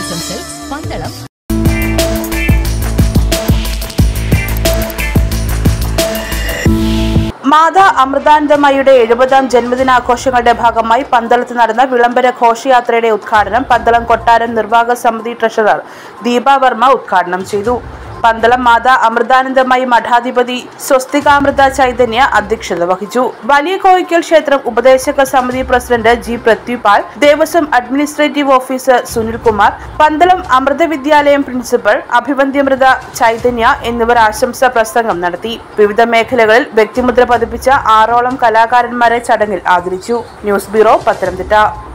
പട്ടം silks Pandalam മാതാ അമൃതാനന്ദമയുടെ എഴുപതാം ജന്മദിനാഘോഷങ്ങളുടെ ഭാഗമായി പന്തളത്ത് നടന്ന വിളംബര ഘോഷയാത്രയുടെ ഉദ്ഘാടനം പന്തളം കൊട്ടാരം നിർവാഹക സമിതി ട്രഷറർ ദീപ വർമ്മ ഉദ്ഘാടനം ചെയ്തു പന്തളം മാതാ അമൃതാനന്ദമയി മഠാധിപതി സ്വസ്തികാമൃത ചൈതന്യ അധ്യക്ഷത വഹിച്ചു വലിയ കോയിക്കൽ ക്ഷേത്രം ഉപദേശക സമിതി president G Prithvipal Devaswom administrative officer Sunilkumar Pandalam Amrita Vidyalayam principal അഭിവന്ദ്യമൃത Chaitanya എന്നിവർ ആശംസാ പ്രസംഗം നടത്തി വിവിധ മേഖലകളിൽ വ്യക്തിമുദ്ര പതിപ്പിച്ച ആറോളം കലാകാരന്മാരെ ചടങ്ങിൽ ആദരിച്ചു ന്യൂസ് ബ്യൂറോ പത്തനംതിട്ട